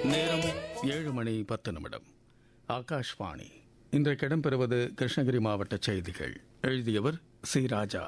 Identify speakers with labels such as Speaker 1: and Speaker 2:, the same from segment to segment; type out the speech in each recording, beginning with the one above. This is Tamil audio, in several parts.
Speaker 1: நேரம் ஏழு மணி பத்து நிமிடம் ஆகாஷ்வாணி இன்றைக்கு இடம்பெறுவது கிருஷ்ணகிரி மாவட்ட செய்திகள் எழுதியவர் சி ராஜா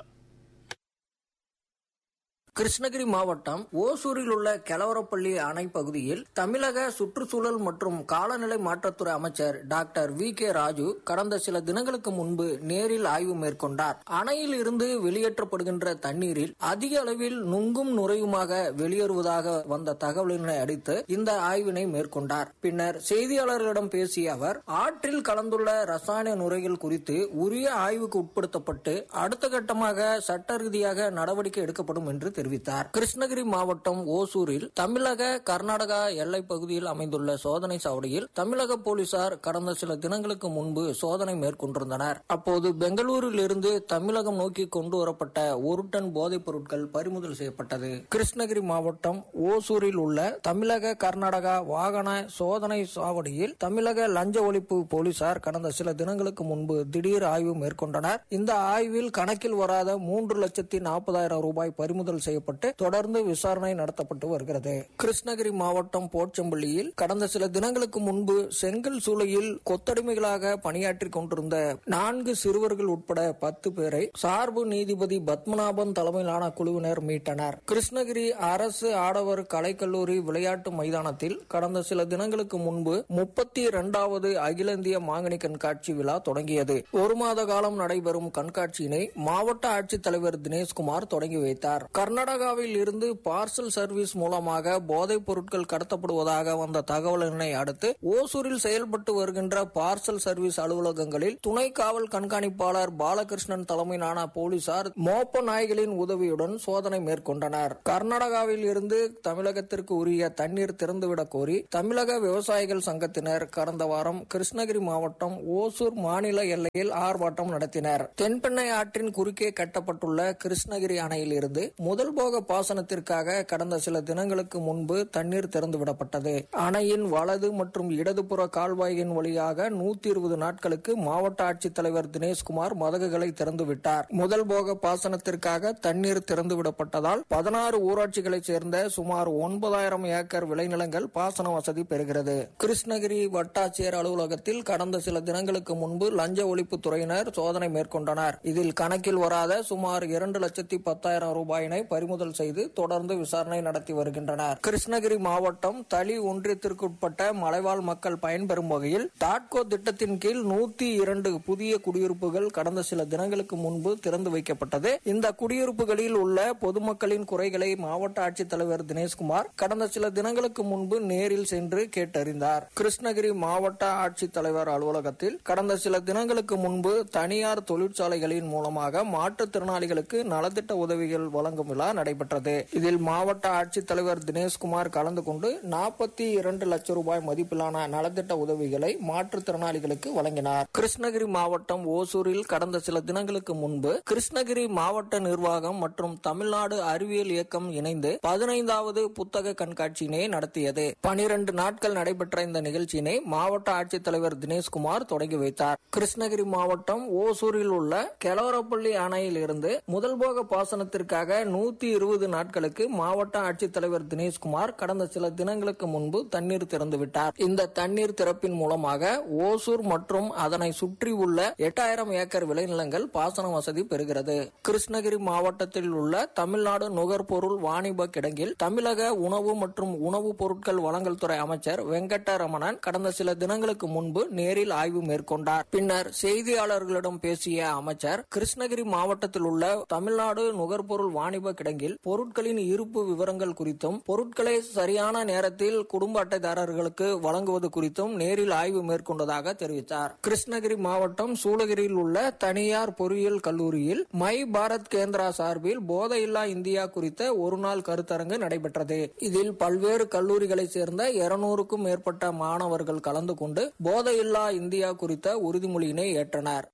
Speaker 2: கிருஷ்ணகிரி மாவட்டம் ஓசூரில் உள்ள கெலவரப்பள்ளி அணை பகுதியில் தமிழக சுற்றுச்சூழல் மற்றும் காலநிலை மாற்றத்துறை அமைச்சர் டாக்டர் வி கே ராஜு கடந்த சில தினங்களுக்கு முன்பு நேரில் ஆய்வு மேற்கொண்டார் அணையில் இருந்து வெளியேற்றப்படுகின்ற தண்ணீரில் அதிக அளவில் நுங்கும் நுரையுமாக வெளியேறுவதாக வந்த தகவலினை அடித்து இந்த ஆய்வினை மேற்கொண்டார் பின்னர் செய்தியாளர்களிடம் பேசிய அவர் ஆற்றில் கலந்துள்ள ரசாயன நுரைகள் குறித்து உரிய ஆய்வுக்கு உட்படுத்தப்பட்டு அடுத்த கட்டமாக சட்ட ரீதியாக நடவடிக்கை எடுக்கப்படும் என்று தெரிவித்தார் கிருஷ்ணகிரி மாவட்டம் ஓசூரில் தமிழக கர்நாடகா எல்லைப் பகுதியில் அமைந்துள்ள சோதனை சாவடியில் தமிழக போலீசார் கடந்த சில தினங்களுக்கு முன்பு சோதனை மேற்கொண்டிருந்தனர் அப்போது பெங்களூரில் இருந்து தமிழகம் நோக்கி கொண்டு வரப்பட்ட ஒரு டன் போதைப் பொருட்கள் பறிமுதல் செய்யப்பட்டது கிருஷ்ணகிரி மாவட்டம் ஓசூரில் உள்ள தமிழக கர்நாடகா வாகன சோதனை சாவடியில் தமிழக லஞ்ச ஒழிப்பு போலீசார் கடந்த சில தினங்களுக்கு முன்பு திடீர் ஆய்வு மேற்கொண்டனர் இந்த ஆய்வில் கணக்கில் வராத மூன்று லட்சத்தி நாற்பதாயிரம் ரூபாய் பறிமுதல் செய்யப்பட்டு தொடர்ந்து விசாரணை நடத்தப்பட்டு வருகிறது கிருஷ்ணகிரி மாவட்டம் போச்சம்பள்ளியில் கடந்த சில தினங்களுக்கு முன்பு செங்கல் சூளையில் கொத்தடிமைகளாக பணியாற்றிக் கொண்டிருந்த நான்கு சிறுவர்கள் உட்பட பத்து பேரை சார்பு நீதிபதி பத்மநாபன் தலைமையிலான குழுவினர் மீட்டனர் கிருஷ்ணகிரி அரசு ஆடவர் கலைக்கல்லூரி விளையாட்டு மைதானத்தில் கடந்த சில தினங்களுக்கு முன்பு முப்பத்தி இரண்டாவது அகில இந்திய மாங்கனி கண்காட்சி விழா தொடங்கியது ஒரு மாத காலம் நடைபெறும் கண்காட்சியினை மாவட்ட ஆட்சித்தலைவர் தினேஷ்குமார் தொடங்கி வைத்தார் கர்நாடகாவில் இருந்து பார்சல் சர்வீஸ் மூலமாக போதைப் பொருட்கள் கடத்தப்படுவதாக வந்த தகவலினை அடுத்து ஓசூரில் செயல்பட்டு வருகின்ற பார்சல் சர்வீஸ் அலுவலகங்களில் துணை காவல் கண்காணிப்பாளர் பாலகிருஷ்ணன் தலைமையிலான போலீசார் மோப்ப நாய்களின் உதவியுடன் சோதனை மேற்கொண்டனர் கர்நாடகாவில் இருந்து தமிழகத்திற்கு உரிய தண்ணீர் திறந்துவிடக் கோரி தமிழக விவசாயிகள் சங்கத்தினர் கடந்த வாரம் கிருஷ்ணகிரி மாவட்டம் ஓசூர் மாநில எல்லையில் ஆர்ப்பாட்டம் நடத்தினர் தென்பெண்ணை ஆற்றின் குறுக்கே கட்டப்பட்டுள்ள கிருஷ்ணகிரி அணையில் இருந்து முதல் போக பாசனத்திற்காக கடந்த சில தினங்களுக்கு முன்பு தண்ணீர் திறந்துவிடப்பட்டது அணையின் வலது மற்றும் இடதுபுற கால்வாயின் வழியாக நூத்தி இருபது நாட்களுக்கு மாவட்ட ஆட்சித்தலைவர் தினேஷ்குமார் மதகுகளை திறந்துவிட்டார் முதல் போக பாசனத்திற்காக தண்ணீர் திறந்துவிடப்பட்டதால் பதினாறு ஊராட்சிகளைச் சேர்ந்த சுமார் ஒன்பதாயிரம் ஏக்கர் விளைநிலங்கள் பாசன வசதி பெறுகிறது கிருஷ்ணகிரி வட்டாட்சியர் அலுவலகத்தில் கடந்த சில தினங்களுக்கு முன்பு லஞ்ச ஒழிப்பு துறையினர் சோதனை மேற்கொண்டனர் இதில் கணக்கில் வராத சுமார் இரண்டு லட்சத்தி பத்தாயிரம் ரூபாயினை பறிமுதல் செய்து தொடர்ந்து விசாரணை நடத்தி வருகின்றனர் கிருஷ்ணகிரி மாவட்டம் தளி ஒன்றியத்திற்குட்பட்ட மலைவாழ் மக்கள் பயன்பெறும் வகையில் டாட்கோ திட்டத்தின் கீழ் நூத்தி இரண்டு புதிய குடியிருப்புகள் கடந்த சில தினங்களுக்கு முன்பு திறந்து வைக்கப்பட்டது இந்த குடியிருப்புகளில் உள்ள பொதுமக்களின் குறைகளை மாவட்ட ஆட்சித்தலைவர் தினேஷ்குமார் கடந்த சில தினங்களுக்கு முன்பு நேரில் சென்று கேட்டறிந்தார் கிருஷ்ணகிரி மாவட்ட ஆட்சித்தலைவர் அலுவலகத்தில் கடந்த சில தினங்களுக்கு முன்பு தனியார் தொழிற்சாலைகளின் மூலமாக மாற்றுத்திறனாளிகளுக்கு நலத்திட்ட உதவிகள் வழங்கும் விழா நடைபெற்றது இதில் மாவட்ட ஆட்சித்தலைவர் தினேஷ்குமார் கலந்து கொண்டு நாற்பத்தி இரண்டு லட்சம் ரூபாய் மதிப்பிலான நலத்திட்ட உதவிகளை மாற்றுத்திறனாளிகளுக்கு வழங்கினார் கிருஷ்ணகிரி மாவட்டம் ஓசூரில் கடந்த சில தினங்களுக்கு முன்பு கிருஷ்ணகிரி மாவட்ட நிர்வாகம் மற்றும் தமிழ்நாடு அறிவியல் இயக்கம் இணைந்து பதினைந்தாவது புத்தக கண்காட்சியினை நடத்தியது பனிரெண்டு நாட்கள் நடைபெற்ற இந்த நிகழ்ச்சியினை மாவட்ட ஆட்சித்தலைவர் தினேஷ்குமார் தொடங்கி வைத்தார் கிருஷ்ணகிரி மாவட்டம் ஓசூரில் உள்ள கெலவரப்பள்ளி அணையில் இருந்து முதல் போக பாசனத்திற்காக நூத்தி இருபது நாட்களுக்கு மாவட்ட ஆட்சித்தலைவர் தினேஷ்குமார் கடந்த சில தினங்களுக்கு முன்பு தண்ணீர் திறந்து விட்டார் இந்த தண்ணீர் திறப்பின் மூலமாக ஓசூர் மற்றும் அதனை சுற்றி உள்ள எட்டாயிரம் ஏக்கர் விளைநிலங்கள் பாசன வசதி பெறுகிறது கிருஷ்ணகிரி மாவட்டத்தில் உள்ள தமிழ்நாடு நுகர்பொருள் வாணிப கிடங்கில் தமிழக உணவு மற்றும் உணவுப் பொருட்கள் வழங்கல் துறை அமைச்சர் வெங்கட்டரமணன் கடந்த சில தினங்களுக்கு முன்பு நேரில் ஆய்வு மேற்கொண்டார் பின்னர் செய்தியாளர்களிடம் பேசிய அமைச்சர் கிருஷ்ணகிரி மாவட்டத்தில் உள்ள தமிழ்நாடு நுகர்பொருள் வாணிப கிடங்கில் பொருட்களின் இருப்பு விவரங்கள் குறித்தும் பொருட்களை சரியான நேரத்தில் குடும்ப அட்டைதாரர்களுக்கு வழங்குவது குறித்தும் நேரில் ஆய்வு மேற்கொண்டதாக தெரிவித்தார் கிருஷ்ணகிரி மாவட்டம் சூளகிரியில் உள்ள தனியார் பொறியியல் கல்லூரியில் மை பாரத் கேந்திரா சார்பில் போதையில்லா இந்தியா குறித்த ஒருநாள் கருத்தரங்கு நடைபெற்றது இதில் பல்வேறு கல்லூரிகளைச் சேர்ந்த இருநூறுக்கும் மேற்பட்ட மாணவர்கள் கலந்து கொண்டு போதையில்லா இந்தியா குறித்த உறுதிமொழியினை ஏற்றனர்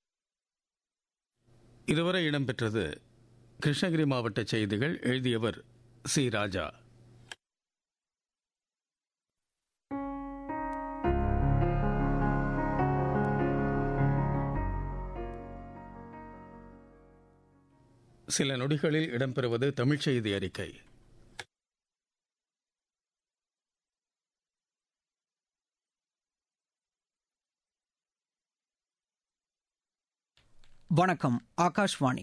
Speaker 1: இதுவரை இடம்பெற்றது கிருஷ்ணகிரி மாவட்ட செய்திகள் எழுதியவர் சி ராஜா சில நொடிகளில் இடம்பெறுவது தமிழ்ச் செய்தி அறிக்கை
Speaker 3: வணக்கம் ஆகாஷ்வாணி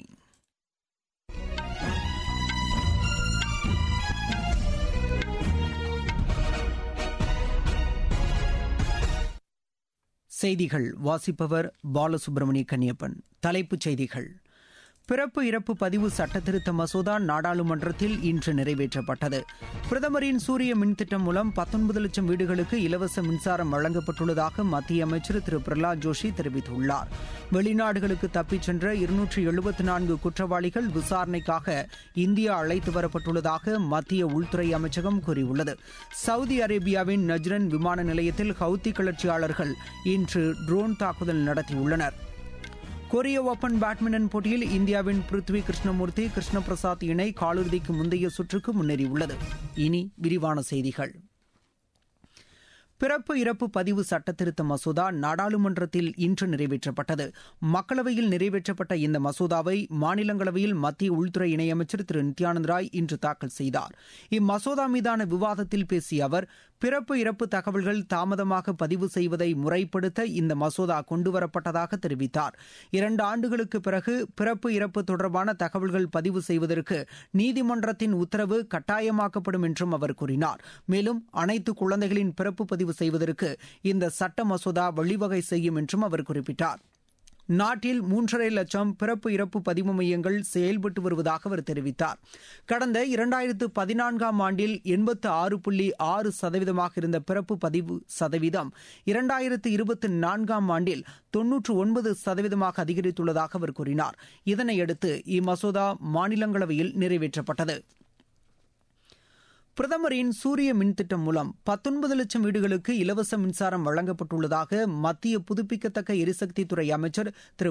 Speaker 3: செய்திகள் வாசிப்பவர் பாலசுப்ரமணிய கன்னியப்பன் தலைப்புச் செய்திகள் பிறப்பு இறப்பு பதிவு சட்டத்திருத்த மசோதா நாடாளுமன்றத்தில் இன்று நிறைவேற்றப்பட்டது பிரதமரின் சூரிய மின்திட்டம் மூலம் பத்தொன்பது லட்சம் வீடுகளுக்கு இலவச மின்சாரம் வழங்கப்பட்டுள்ளதாக மத்திய அமைச்சர் திரு பிரகலாத் ஜோஷி தெரிவித்துள்ளார் வெளிநாடுகளுக்கு தப்பிச் சென்ற இருநூற்றி எழுபத்தி நான்கு குற்றவாளிகள் விசாரணைக்காக இந்தியா அழைத்து வரப்பட்டுள்ளதாக மத்திய உள்துறை அமைச்சகம் கூறியுள்ளது சவுதி அரேபியாவின் நஜ்ரன் விமான நிலையத்தில் ஹவுத்தி கிளர்ச்சியாளர்கள் இன்று ட்ரோன் தாக்குதல் நடத்தியுள்ளனர் கொரிய ஓபன் பேட்மிண்டன் போட்டியில் இந்தியாவின் பிருத்வி கிருஷ்ணமூர்த்தி கிருஷ்ண பிரசாத் இணை காலிறுதிக்கு முந்தைய சுற்றுக்கு முன்னேறியுள்ளது இனி விரிவான செய்திகள் பிறப்பு இறப்பு பதிவு சட்டத்திருத்த மசோதா நாடாளுமன்றத்தில் இன்று நிறைவேற்றப்பட்டது மக்களவையில் நிறைவேற்றப்பட்ட இந்த மசோதாவை மாநிலங்களவையில் மத்திய உள்துறை இணையமைச்சர் திரு நித்யானந்த் ராய் இன்று தாக்கல் செய்தார் இம்மசோதா மீதான விவாதத்தில் பேசிய அவர் பிறப்பு இறப்பு தகவல்கள் தாமதமாக பதிவு செய்வதை முறைப்படுத்த இந்த மசோதா கொண்டுவரப்பட்டதாக தெரிவித்தார் இரண்டு ஆண்டுகளுக்கு பிறகு பிறப்பு இறப்பு தொடர்பான தகவல்கள் பதிவு செய்வதற்கு நீதிமன்றத்தின் உத்தரவு கட்டாயமாக்கப்படும் என்றும் அவர் கூறினார் மேலும் அனைத்து குழந்தைகளின் பிறப்பு பதிவு செய்வதற்கு இந்த சட்ட மசோதா வழிவகை செய்யும் என்றும் அவர் குறிப்பிட்டார் நாட்டில் மூன்றரை லட்சம் பிறப்பு இறப்பு பதிவு மையங்கள் செயல்பட்டு வருவதாக அவர் தெரிவித்தார் கடந்த இரண்டாயிரத்து பதினான்காம் ஆண்டில் எண்பத்து ஆறு புள்ளி ஆறு சதவீதமாக இருந்த பிறப்பு பதிவு சதவீதம் இரண்டாயிரத்து இருபத்தி நான்காம் ஆண்டில் தொன்னூற்று ஒன்பது சதவீதமாக அதிகரித்துள்ளதாக அவர் கூறினார் இதனையடுத்து இம்மசோதா மாநிலங்களவையில் நிறைவேற்றப்பட்டது பிரதமரின் சூரிய மின் திட்டம் மூலம் பத்தொன்பது லட்சம் வீடுகளுக்கு இலவச மின்சாரம் வழங்கப்பட்டுள்ளதாக மத்திய புதுப்பிக்கத்தக்க எரிசக்தித்துறை அமைச்சர் திரு